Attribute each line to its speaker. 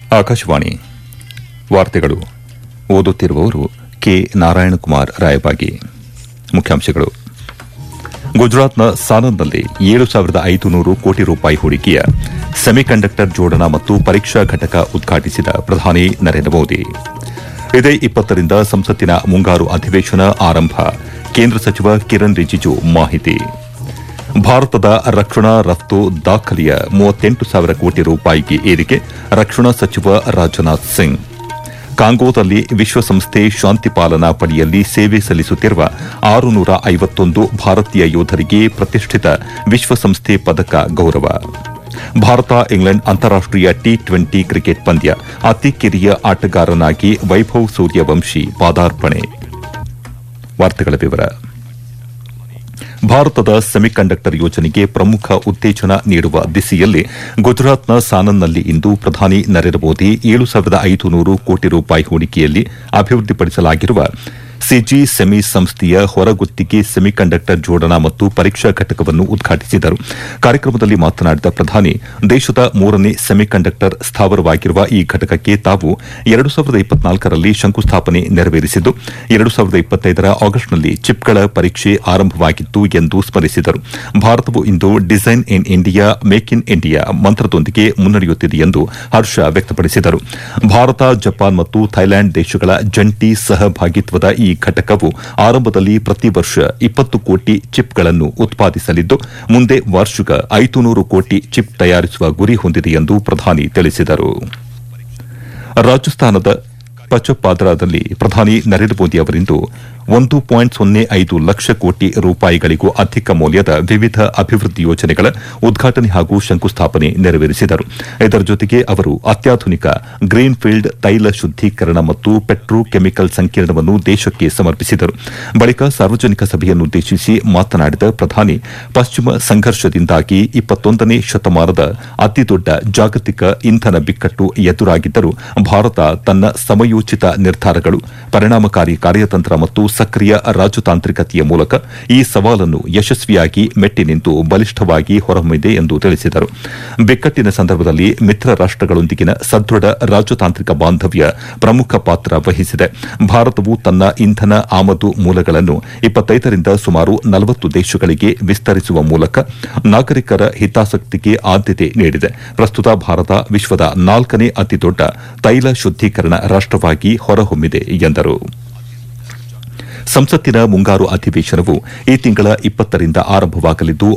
Speaker 1: ಆಕಾಶವಾಣಿ ವಾರ್ತೆಗಳು ಓದುತ್ತಿರುವವರು ಕೆ ನಾರಾಯಣಕುಮಾರ್ ರಾಯಬಾಗಿ ಮುಖ್ಯಾಂಶಗಳು ಗುಜರಾತ್ನ ಸಾನಂದ್ನಲ್ಲಿ ಏಳು ಸಾವಿರದ ಐದುನೂರು ಕೋಟಿ ರೂಪಾಯಿ ಹೂಡಿಕೆಯ ಸೆಮಿಕಂಡಕ್ಟರ್ ಜೋಡಣಾ ಮತ್ತು ಪರೀಕ್ಷಾ ಘಟಕ ಉದ್ಘಾಟಿಸಿದ ಪ್ರಧಾನಿ ನರೇಂದ್ರ ಮೋದಿ ಇದೇ ಇಪ್ಪತ್ತರಿಂದ ಸಂಸತ್ತಿನ ಮುಂಗಾರು ಅಧಿವೇಶನ ಆರಂಭ ಕೇಂದ್ರ ಸಚಿವ ಕಿರಣ್ ರಿಜಿಜು ಮಾಹಿತಿ ಭಾರತದ ರಕ್ಷಣಾ ರಫ್ತು ದಾಖಲೆಯ ಮೂವತ್ತೆಂಟು ಸಾವಿರ ಕೋಟಿ ರೂಪಾಯಿಗೆ ಏರಿಕೆ ರಕ್ಷಣಾ ಸಚಿವ ರಾಜನಾಥ್ ಸಿಂಗ್ ಕಾಂಗೋದಲ್ಲಿ ವಿಶ್ವಸಂಸ್ಥೆ ಶಾಂತಿ ಪಾಲನಾ ಪಡೆಯಲ್ಲಿ ಸೇವೆ ಸಲ್ಲಿಸುತ್ತಿರುವ ಆರುನೂರ ಐವತ್ತೊಂದು ಭಾರತೀಯ ಯೋಧರಿಗೆ ಪ್ರತಿಷ್ಠಿತ ವಿಶ್ವಸಂಸ್ಥೆ ಪದಕ ಗೌರವ ಭಾರತ ಇಂಗ್ಲೆಂಡ್ ಅಂತಾರಾಷ್ಟೀಯ ಟಿ ಟ್ವೆಂಟಿ ಕ್ರಿಕೆಟ್ ಪಂದ್ಯ ಅತಿ ಕಿರಿಯ ಆಟಗಾರನಾಗಿ ವೈಭವ್ ಸೂರ್ಯವಂಶಿ ಪಾದಾರ್ಪಣೆ ವಾರ್ತೆಗಳ ವಿವರ ಭಾರತದ ಸೆಮಿಕಂಡಕ್ಟರ್ ಯೋಜನೆಗೆ ಪ್ರಮುಖ ಉತ್ತೇಜನ ನೀಡುವ ದಿಸೆಯಲ್ಲಿ ಗುಜರಾತ್ನ ಸಾನನ್ನಲ್ಲಿ ಇಂದು ಪ್ರಧಾನಿ ನರೇಂದ್ರ ಮೋದಿ ಏಳು ಸಾವಿರದ ಐದುನೂರು ಕೋಟಿ ರೂಪಾಯಿ ಹೂಡಿಕೆಯಲ್ಲಿ ಅಭಿವೃದ್ಧಿಪಡಿಸಲಾಗಿರುವ ಸಿಜಿ ಸೆಮಿ ಸಂಸ್ಥೆಯ ಹೊರಗುತ್ತಿಗೆ ಸೆಮಿಕಂಡಕ್ಟರ್ ಜೋಡಣಾ ಮತ್ತು ಪರೀಕ್ಷಾ ಘಟಕವನ್ನು ಉದ್ಘಾಟಿಸಿದರು ಕಾರ್ಯಕ್ರಮದಲ್ಲಿ ಮಾತನಾಡಿದ ಪ್ರಧಾನಿ ದೇಶದ ಮೂರನೇ ಸೆಮಿಕಂಡಕ್ಟರ್ ಸ್ಥಾವರವಾಗಿರುವ ಈ ಘಟಕಕ್ಕೆ ತಾವು ಎರಡು ಸಾವಿರದ ಇಪ್ಪತ್ನಾಲ್ಕರಲ್ಲಿ ಶಂಕುಸ್ಥಾಪನೆ ನೆರವೇರಿಸಿದ್ದು ಎರಡು ಸಾವಿರದ ಇಪ್ಪತ್ತೈದರ ಆಗಸ್ಟ್ನಲ್ಲಿ ಚಿಪ್ಗಳ ಪರೀಕ್ಷೆ ಆರಂಭವಾಗಿತ್ತು ಎಂದು ಸ್ಮರಿಸಿದರು ಭಾರತವು ಇಂದು design in India make in India ಮಂತ್ರದೊಂದಿಗೆ ಮುನ್ನಡೆಯುತ್ತಿದೆ ಎಂದು ಹರ್ಷ ವ್ಯಕ್ತಪಡಿಸಿದರು ಭಾರತ ಜಪಾನ್ ಮತ್ತು ಥೈಲ್ಯಾಂಡ್ ದೇಶಗಳ ಜಂಟಿ ಸಹಭಾಗಿತ್ವದ ಈ ಘಟಕವು ಆರಂಭದಲ್ಲಿ ಪ್ರತಿ ವರ್ಷ ಇಪ್ಪತ್ತು ಕೋಟಿ ಚಿಪ್ಗಳನ್ನು ಉತ್ಪಾದಿಸಲಿದ್ದು ಮುಂದೆ ವಾರ್ಷಿಕ ಐದುನೂರು ಕೋಟಿ ಚಿಪ್ ತಯಾರಿಸುವ ಗುರಿ ಹೊಂದಿದೆ ಎಂದು ಪ್ರಧಾನಿ ತಿಳಿಸಿದರು ರಾಜಸ್ಥಾನದ ಪಚಪಾದ್ರಾದಲ್ಲಿ ಪ್ರಧಾನಿ ನರೇಂದ್ರ ಮೋದಿ ಅವರಿಂದು ಒಂದು ಪಾಯಿಂಟ್ ಸೊನ್ನೆ ಐದು ಲಕ್ಷ ಕೋಟಿ ರೂಪಾಯಿಗಳಿಗೂ ಅಧಿಕ ಮೌಲ್ಯದ ವಿವಿಧ ಅಭಿವೃದ್ಧಿ ಯೋಜನೆಗಳ ಉದ್ಘಾಟನೆ ಹಾಗೂ ಶಂಕುಸ್ಥಾಪನೆ ನೆರವೇರಿಸಿದರು ಇದರ ಜೊತೆಗೆ ಅವರು ಅತ್ಯಾಧುನಿಕ ಗ್ರೀನ್ ಫೀಲ್ಡ್ ತೈಲ ಶುದ್ದೀಕರಣ ಮತ್ತು ಪೆಟ್ರೋ ಕೆಮಿಕಲ್ ಸಂಕೀರ್ಣವನ್ನು ದೇಶಕ್ಕೆ ಸಮರ್ಪಿಸಿದರು ಬಳಿಕ ಸಾರ್ವಜನಿಕ ಸಭೆಯನ್ನುದ್ದೇಶಿಸಿ ಮಾತನಾಡಿದ ಪ್ರಧಾನಿ ಪಶ್ಚಿಮ ಸಂಘರ್ಷದಿಂದಾಗಿ ಇಪ್ಪತ್ತೊಂದನೇ ಶತಮಾನದ ಅತಿದೊಡ್ಡ ಜಾಗತಿಕ ಇಂಧನ ಬಿಕ್ಕಟ್ಟು ಎದುರಾಗಿದ್ದರೂ ಭಾರತ ತನ್ನ ಸಮಯೋಚಿತ ನಿರ್ಧಾರಗಳು ಪರಿಣಾಮಕಾರಿ ಕಾರ್ಯತಂತ್ರ ಮತ್ತು ಸಕ್ರಿಯ ರಾಜತಾಂತ್ರಿಕತೆಯ ಮೂಲಕ ಈ ಸವಾಲನ್ನು ಯಶಸ್ವಿಯಾಗಿ ಮೆಟ್ಟಿ ನಿಂತು ಬಲಿಷ್ಠವಾಗಿ ಹೊರಹೊಮ್ಮಿದೆ ಎಂದು ತಿಳಿಸಿದರು ಬಿಕ್ಕಟ್ಟಿನ ಸಂದರ್ಭದಲ್ಲಿ ಮಿತ್ರ ರಾಷ್ಟಗಳೊಂದಿಗಿನ ಸದೃಢ ರಾಜತಾಂತ್ರಿಕ ಬಾಂಧವ್ಯ ಪ್ರಮುಖ ಪಾತ್ರ ವಹಿಸಿದೆ ಭಾರತವು ತನ್ನ ಇಂಧನ ಆಮದು ಮೂಲಗಳನ್ನು ಇಪ್ಪತ್ತೈದರಿಂದ ಸುಮಾರು ನಲವತ್ತು ದೇಶಗಳಿಗೆ ವಿಸ್ತರಿಸುವ ಮೂಲಕ ನಾಗರಿಕರ ಹಿತಾಸಕ್ತಿಗೆ ಆದ್ಯತೆ ನೀಡಿದೆ ಪ್ರಸ್ತುತ ಭಾರತ ವಿಶ್ವದ ನಾಲ್ಕನೇ ಅತಿದೊಡ್ಡ ತೈಲ ಶುದ್ದೀಕರಣ ರಾಷ್ಟವಾಗಿ ಹೊರಹೊಮ್ಮಿದೆ ಎಂದರು ಸಂಸತ್ತಿನ ಮುಂಗಾರು ಅಧಿವೇಶನವು ಈ ತಿಂಗಳ ಇಪ್ಪತ್ತರಿಂದ ಆರಂಭವಾಗಲಿದ್ದು